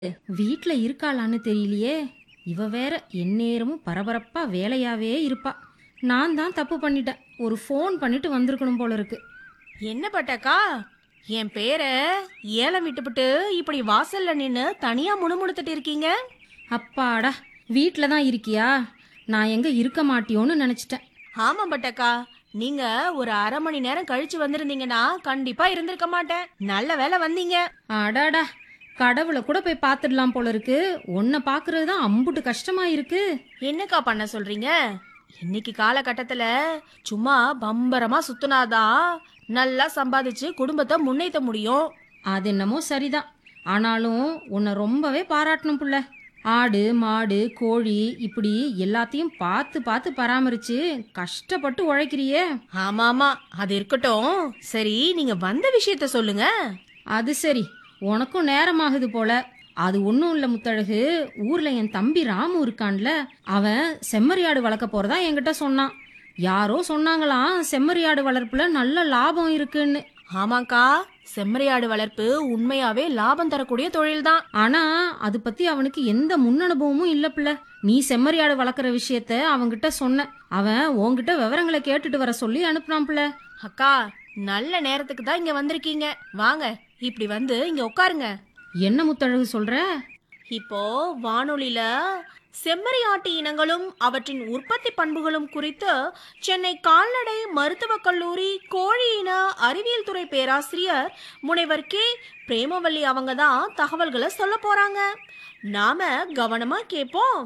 வீட்ல இருக்காளான்னு தெரியலையே இவ வேற எந்நேரமும் பரபரப்பா வேலையாவே இருப்பா நான் தான் தப்பு பண்ணிட்டேன் ஒரு ஃபோன் பண்ணிட்டு வந்திருக்கணும் போல இருக்கு என்ன பட்டக்கா என் பேரை ஏலம் விட்டுப்புட்டு இப்படி வாசல்ல நின்னு தனியா முணுமுணுத்துட்டு இருக்கீங்க அப்பாடா வீட்ல தான் இருக்கியா நான் எங்க இருக்க மாட்டியோன்னு நினைச்சிட்டேன் ஆமா பட்டக்கா நீங்க ஒரு அரை மணி நேரம் கழிச்சு வந்திருந்தீங்கன்னா கண்டிப்பா இருந்திருக்க மாட்டேன் நல்ல வேலை வந்தீங்க அடாடா கடவுளை கூட போய் பார்த்துடலாம் போல இருக்கு உன்னை பார்க்கறது தான் அம்புட்டு கஷ்டமா இருக்கு என்னக்கா பண்ண சொல்றீங்க இன்னைக்கு காலகட்டத்துல சும்மா பம்பரமா சுத்துனாதான் நல்லா சம்பாதிச்சு குடும்பத்தை முன்னேற்ற முடியும் அது என்னமோ சரிதான் ஆனாலும் உன்னை ரொம்பவே பாராட்டணும் புள்ள ஆடு மாடு கோழி இப்படி எல்லாத்தையும் பார்த்து பார்த்து பராமரிச்சு கஷ்டப்பட்டு உழைக்கிறியே ஆமா ஆமா அது இருக்கட்டும் சரி நீங்க வந்த விஷயத்த சொல்லுங்க அது சரி உனக்கும் நேரமாகுது போல அது ஒன்றும் இல்லை முத்தழகு ஊரில் என் தம்பி ராமு இருக்கான்ல அவன் செம்மறியாடு வளர்க்க போகிறதா என்கிட்ட சொன்னான் யாரோ சொன்னாங்களாம் செம்மறியாடு வளர்ப்புல நல்ல லாபம் இருக்குன்னு ஆமாக்கா செம்மறியாடு வளர்ப்பு உண்மையாவே லாபம் தரக்கூடிய தொழில்தான் ஆனா அது பத்தி அவனுக்கு எந்த முன் அனுபவமும் இல்ல பிள்ளை நீ செம்மறியாடு வளர்க்குற விஷயத்த அவன்கிட்ட சொன்ன அவன் உன்கிட்ட விவரங்களை கேட்டுட்டு வர சொல்லி அனுப்புனான் பிள்ளை அக்கா நல்ல நேரத்துக்கு தான் இங்க வந்திருக்கீங்க வாங்க இப்படி வந்து இங்க உட்காருங்க என்ன முத்தழகு சொல்ற இப்போ வானொலியில செம்மறி ஆட்டு இனங்களும் அவற்றின் உற்பத்தி பண்புகளும் குறித்து சென்னை கால்நடை மருத்துவக் கல்லூரி கோழி இன அறிவியல் துறை பேராசிரியர் முனைவர் கே பிரேமவல்லி அவங்க தான் தகவல்களை சொல்ல போறாங்க நாம கவனமா கேட்போம்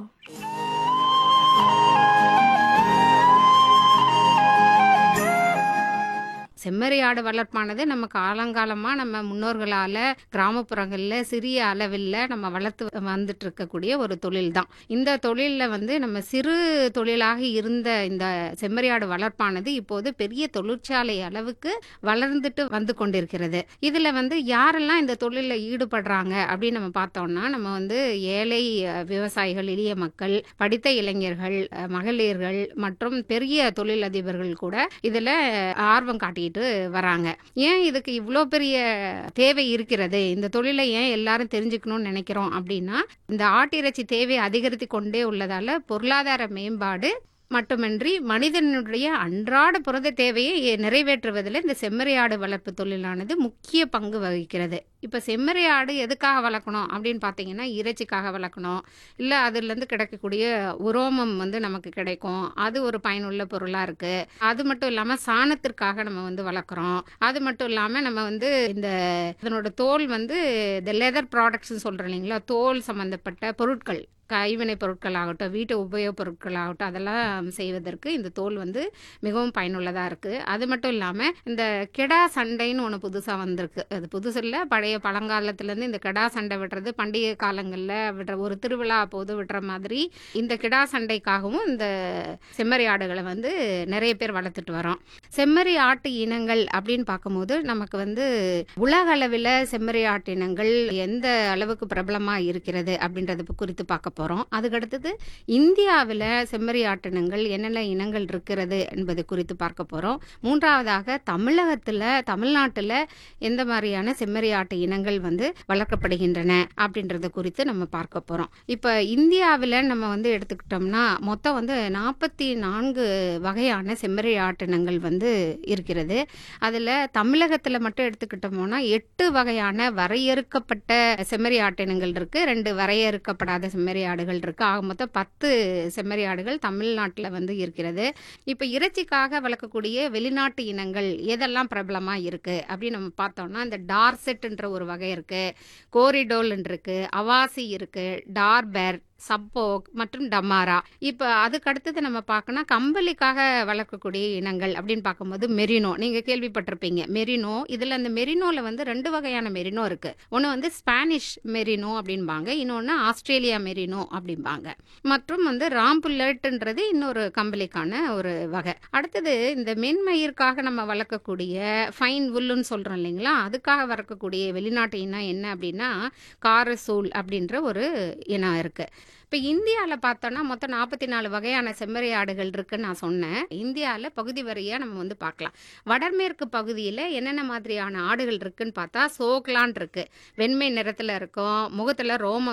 செம்மறி ஆடு வளர்ப்பானது நம்ம காலங்காலமாக நம்ம முன்னோர்களால் கிராமப்புறங்களில் சிறிய அளவில் நம்ம வளர்த்து வந்துட்டு இருக்கக்கூடிய ஒரு தொழில் தான் இந்த தொழிலில் வந்து நம்ம சிறு தொழிலாக இருந்த இந்த செம்மறி ஆடு வளர்ப்பானது இப்போது பெரிய தொழிற்சாலை அளவுக்கு வளர்ந்துட்டு வந்து கொண்டிருக்கிறது இதில் வந்து யாரெல்லாம் இந்த தொழிலில் ஈடுபடுறாங்க அப்படின்னு நம்ம பார்த்தோம்னா நம்ம வந்து ஏழை அஹ், விவசாயிகள் எளிய மக்கள் படித்த இளைஞர்கள் அஹ், மகளிர்கள் மற்றும் பெரிய தொழிலதிபர்கள் கூட இதில் ஆர்வம் காட்டிட்டு வராங்க ஏன் இதுக்கு இவ்வளோ பெரிய தேவை இருக்கிறது இந்த தொழிலை ஏன் எல்லாரும் தெரிஞ்சுக்கணும்னு நினைக்கிறோம் அப்படின்னா இந்த ஆட்டிறைச்சி தேவை அதிகரித்து கொண்டே உள்ளதால பொருளாதார மேம்பாடு மட்டுமின்றி மனிதனுடைய அன்றாட புரத தேவையை நிறைவேற்றுவதில் இந்த செம்மறியாடு வளர்ப்பு தொழிலானது முக்கிய பங்கு வகிக்கிறது இப்போ செம்மறியாடு எதுக்காக வளர்க்கணும் அப்படின்னு பார்த்தீங்கன்னா இறைச்சிக்காக வளர்க்கணும் இல்லை அதுலேருந்து கிடைக்கக்கூடிய உரோமம் வந்து நமக்கு கிடைக்கும் அது ஒரு பயனுள்ள பொருளாக இருக்குது அது மட்டும் இல்லாமல் சாணத்திற்காக நம்ம வந்து வளர்க்குறோம் அது மட்டும் இல்லாமல் நம்ம வந்து இந்த இதனோட தோல் வந்து இந்த லெதர் ப்ராடக்ட்ஸ்னு சொல்கிறோம் இல்லைங்களா தோல் சம்மந்தப்பட்ட பொருட்கள் கைவினை பொருட்கள் ஆகட்டும் வீட்டு உபயோகப் பொருட்கள் ஆகட்டும் அதெல்லாம் செய்வதற்கு இந்த தோல் வந்து மிகவும் பயனுள்ளதாக இருக்குது அது மட்டும் இல்லாமல் இந்த கெடா சண்டைன்னு ஒன்று புதுசாக வந்திருக்கு அது புதுசு இல்லை பழைய பழங்காலத்துலேருந்து இந்த கெடா சண்டை விடுறது பண்டிகை காலங்களில் விடுற ஒரு திருவிழா போது விடுற மாதிரி இந்த கிடா சண்டைக்காகவும் இந்த செம்மறி ஆடுகளை வந்து நிறைய பேர் வளர்த்துட்டு வரோம் செம்மறி ஆட்டு இனங்கள் அப்படின்னு பார்க்கும்போது நமக்கு வந்து உலக அளவில் செம்மறி ஆட்டு இனங்கள் எந்த அளவுக்கு பிரபலமாக இருக்கிறது அப்படின்றத குறித்து பார்க்க போகிறோம் அதுக்கடுத்தது இந்தியாவில் செம்மறி ஆட்டினங்கள் என்னென்ன இனங்கள் இருக்கிறது என்பது குறித்து பார்க்க போகிறோம் மூன்றாவதாக தமிழகத்தில் தமிழ்நாட்டில் எந்த மாதிரியான செம்மறி ஆட்டு இனங்கள் வந்து வளர்க்கப்படுகின்றன அப்படின்றத குறித்து நம்ம பார்க்க போகிறோம் இப்போ இந்தியாவில் நம்ம வந்து எடுத்துக்கிட்டோம்னா மொத்தம் வந்து நாற்பத்தி நான்கு வகையான செம்மறி ஆட்டினங்கள் வந்து இருக்கிறது அதில் தமிழகத்தில் மட்டும் எடுத்துக்கிட்டோம்னா எட்டு வகையான வரையறுக்கப்பட்ட செம்மறி ஆட்டினங்கள் இருக்கு ரெண்டு வரையறுக்கப்படாத செம்மறி ஆடுகள் இருக்கு ஆக மொத்தம் பத்து செம்மறி ஆடுகள் தமிழ்நாட்டில் வந்து இருக்கிறது இப்போ இறைச்சிக்காக வளர்க்கக்கூடிய வெளிநாட்டு இனங்கள் எதெல்லாம் பிரபலமாக இருக்கு அப்படின்னு நம்ம பார்த்தோம்னா இந்த டார்செட்ன்ற ஒரு வகை இருக்கு கோரிடோல் இருக்கு அவாசி இருக்கு டார்பெர் சப்போக் மற்றும் டமாரா இப்போ அதுக்கு அடுத்தது நம்ம பார்க்கணும் கம்பளிக்காக வளர்க்கக்கூடிய இனங்கள் அப்படின்னு பார்க்கும்போது மெரினோ நீங்கள் கேள்விப்பட்டிருப்பீங்க மெரினோ இதில் அந்த மெரினோவில் வந்து ரெண்டு வகையான மெரினோ இருக்கு ஒன்று வந்து ஸ்பானிஷ் மெரினோ அப்படிம்பாங்க இன்னொன்று ஆஸ்திரேலியா மெரினோ அப்படிம்பாங்க மற்றும் வந்து ராம்புல்லட்ன்றது இன்னொரு கம்பளிக்கான ஒரு வகை அடுத்தது இந்த மென்மயிர்க்காக நம்ம வளர்க்கக்கூடிய ஃபைன் உல்லுன்னு சொல்கிறோம் இல்லைங்களா அதுக்காக வளர்க்கக்கூடிய வெளிநாட்டு இனம் என்ன அப்படின்னா காரசூல் அப்படின்ற ஒரு இனம் இருக்குது இப்போ இந்தியாவில் பார்த்தோன்னா மொத்தம் நாற்பத்தி நாலு வகையான செம்மறி ஆடுகள் இருக்குன்னு நான் சொன்னேன் இந்தியாவில் பகுதி வரியாக நம்ம வந்து பார்க்கலாம் வடமேற்கு பகுதியில் என்னென்ன மாதிரியான ஆடுகள் இருக்குன்னு பார்த்தா சோக்லான் இருக்கு வெண்மை நிறத்தில் இருக்கும் முகத்தில் ரோமம்